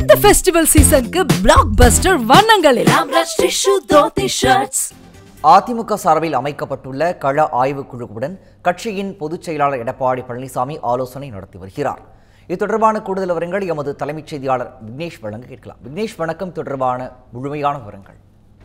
இந்த ஃபெஸ்டிவல் சீசனுக்கு blockbuster வண்ணங்களில் ஆம்ரஷ் டிஷ்யூ தோத்தி ஷர்ட்ஸ் அதிமுக சார்பில் அமைக்கப்பட்டுள்ள கள ஆய்வுக்குழுவுடன் கட்சியின் பொதுச் செயலாளர் எடப்பாடி பழனிசாமி ஆலோசனை நடத்தி வருகிறார் இது தொடர்பான கூடுதல் விவரங்கள் எமது தலைமைச் செய்தியாளர் விக்னேஷ் வழங்க கேட்கலாம் விக்னேஷ் வணக்கம் தொடர்பான முழுமையான விவரங்கள்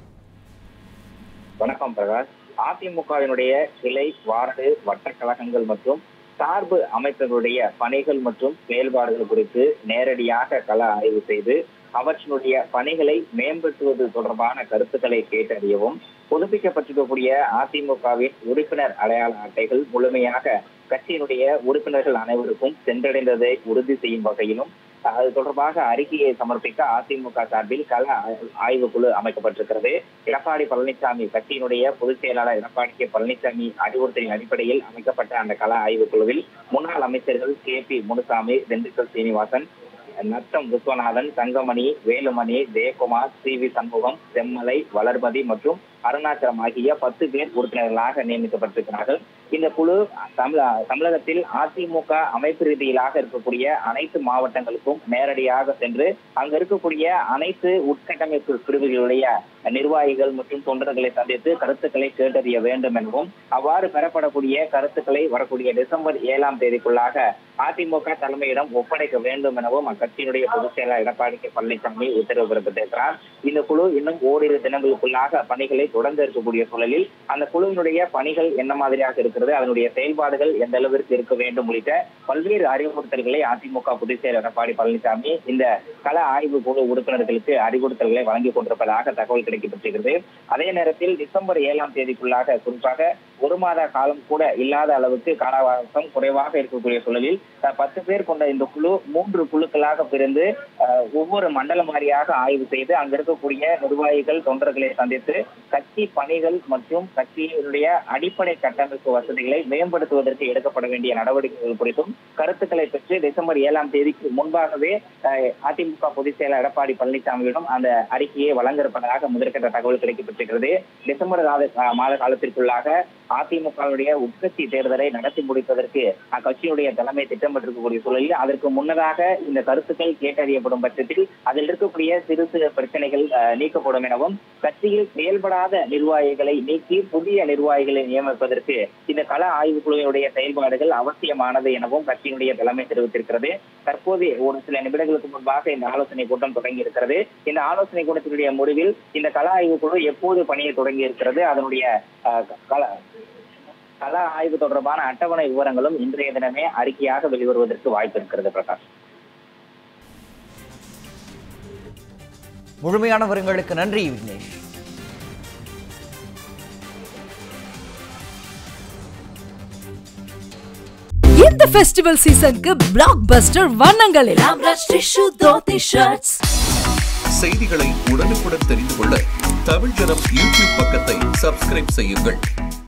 வணக்கம் பிரகாஷ் அதிமுகவினுடைய கிளை வார்டு வட்ட கழகங்கள் மற்றும் சார்பு அமைப்புகளுடைய பணிகள் மற்றும் செயல்பாடுகள் குறித்து நேரடியாக கள ஆய்வு செய்து அவற்றினுடைய பணிகளை மேம்படுத்துவது தொடர்பான கருத்துக்களை கேட்டறியவும் புதுப்பிக்கப்பட்டிருக்கக்கூடிய அதிமுகவின் உறுப்பினர் அடையாள அட்டைகள் முழுமையாக கட்சியினுடைய உறுப்பினர்கள் அனைவருக்கும் சென்றடைந்ததை உறுதி செய்யும் வகையிலும் அது தொடர்பாக அறிக்கையை சமர்ப்பிக்க அதிமுக சார்பில் கள ஆய்வுக்குழு அமைக்கப்பட்டிருக்கிறது எடப்பாடி பழனிசாமி கட்சியினுடைய பொதுச் செயலாளர் எடப்பாடி கே பழனிசாமி அறிவுறுத்தலின் அடிப்படையில் அமைக்கப்பட்ட அந்த கள ஆய்வுக்குழுவில் முன்னாள் அமைச்சர்கள் K P Munusamy Dindigul Srinivasan Natham Viswanathan Thangamani Velumani Jayakumar C V Shanmugam Semmalai Valarmathi மற்றும் அருணாச்சலம் ஆகிய பத்து பேர் உறுப்பினர்களாக நியமிக்கப்பட்டிருக்கிறார்கள் இந்த குழு தமிழ தமிழகத்தில் அதிமுக அமைப்பு ரீதியிலாக இருக்கக்கூடிய அனைத்து மாவட்டங்களுக்கும் நேரடியாக சென்று அங்க இருக்கக்கூடிய அனைத்து உட்கட்டமைப்பு பிரிவுகளுடைய நிர்வாகிகள் மற்றும் தொண்டர்களை சந்தித்து கருத்துக்களை கேட்டறிய வேண்டும் எனவும் அவ்வாறு பெறப்படக்கூடிய கருத்துக்களை வரக்கூடிய டிசம்பர் ஏழாம் தேதிக்குள்ளாக அதிமுக தலைமையிடம் ஒப்படைக்க வேண்டும் எனவும் அக்கட்சியினுடைய பொதுச் செயலாளர் எடப்பாடி கே பழனிசாமி உத்தரவு பிறப்பித்திருக்கிறார் இந்த குழு இன்னும் ஓரிரு தினங்களுக்குள்ளாக பணிகளை தொடர்ந்து இருக்கக்கூடிய சூழலில் அந்த குழுவினுடைய பணிகள் என்ன மாதிரியாக இருக்கிறது அதனுடைய செயல்பாடுகள் எந்த அளவிற்கு இருக்க வேண்டும் உள்ளிட்ட பல்வேறு அறிவுறுத்தல்களை அதிமுக பொதுச் செயலர் எடப்பாடி பழனிசாமி இந்த கள ஆய்வு குழு உறுப்பினர்களுக்கு அறிவுறுத்தல்களை வழங்கிக் கொண்டிருப்பதாக தகவல் கிடைக்கப்பட்டிருக்கிறது அதே நேரத்தில் டிசம்பர் ஏழாம் தேதிக்குள்ளாக குறிப்பாக ஒரு மாத காலம் கூட இல்லாத அளவுக்கு கால அவகாசம் குறைவாக இருக்கக்கூடிய சூழலில் அஹ், பத்து பேர் கொண்ட இந்த குழு மூன்று குழுக்களாக பிரிந்து அஹ், ஒவ்வொரு மண்டலம் வாரியாக ஆய்வு செய்து அங்க இருக்கக்கூடிய நிர்வாகிகள் தொண்டர்களை சந்தித்து கட்சி பணிகள் மற்றும் கட்சியினுடைய அடிப்படை கட்டமைப்பு வசதிகளை மேம்படுத்துவதற்கு எடுக்கப்பட வேண்டிய நடவடிக்கைகள் குறித்தும் கருத்துக்களை பெற்று டிசம்பர் ஏழாம் தேதிக்கு முன்பாகவே அஹ், அதிமுக பொதுச் செயலர் எடப்பாடி பழனிசாமியிடம் அந்த அறிக்கையை வழங்க இருப்பதாக முதற்கட்ட தகவல் கிடைக்கப்பட்டிருக்கிறது டிசம்பர் கால- அஹ், மாத காலத்திற்குள்ளாக அதிமுகவுடைய உட்கட்சி தேர்தலை நடத்தி முடிப்பதற்கு அக்கட்சியினுடைய தலைமை திட்டமிட்டிருக்கக்கூடிய சூழலில் அதற்கு முன்னதாக இந்த கருத்துக்கள் கேட்டறியப்படும் பட்சத்தில் அதில் இருக்கக்கூடிய சிறு சிறு பிரச்சனைகள் அஹ், நீக்கப்படும் எனவும் கட்சியில் செயல்படாத நிர்வாகிகளை நீக்கி புதிய நிர்வாகிகளை நியமிப்பதற்கு இந்த கள ஆய்வுக்குழுவினுடைய செயல்பாடுகள் அவசியமானது எனவும் கட்சியினுடைய தலைமை தெரிவித்திருக்கிறது தற்போது ஒரு சில நிமிடங்களுக்கு முன்பாக இந்த ஆலோசனை கூட்டம் தொடங்கி இருக்கிறது இந்த ஆலோசனை கூட்டத்தினுடைய முடிவில் இந்த கள ஆய்வுக்குழு எப்போது பணியை தொடங்கி இருக்கிறது அதனுடைய அஹ், கள கள ஆய்வு தொடர்பான அட்டவணை விவரங்களும் இன்றைய தினமே அறிக்கையாக வெளிவருவதற்கு வாய்ப்பு இருக்கிறது பிரகாஷ் முழுமையான விவரங்களுக்கு நன்றி விக்னேஷ் இந்த ஃபெஸ்டிவல் சீசனுக்கு பிளாக் பஸ்டர் வண்ணங்களில் ஆம்ரஷ் டிஷ்யூ தோத்தி ஷர்ட்ஸ் செய்திகளை உடனுக்குடன் தெரிந்து கொள்ள தமிழ் ஜனம் யூடியூப் பக்கத்தை சப்ஸ்கிரைப் செய்யுங்கள்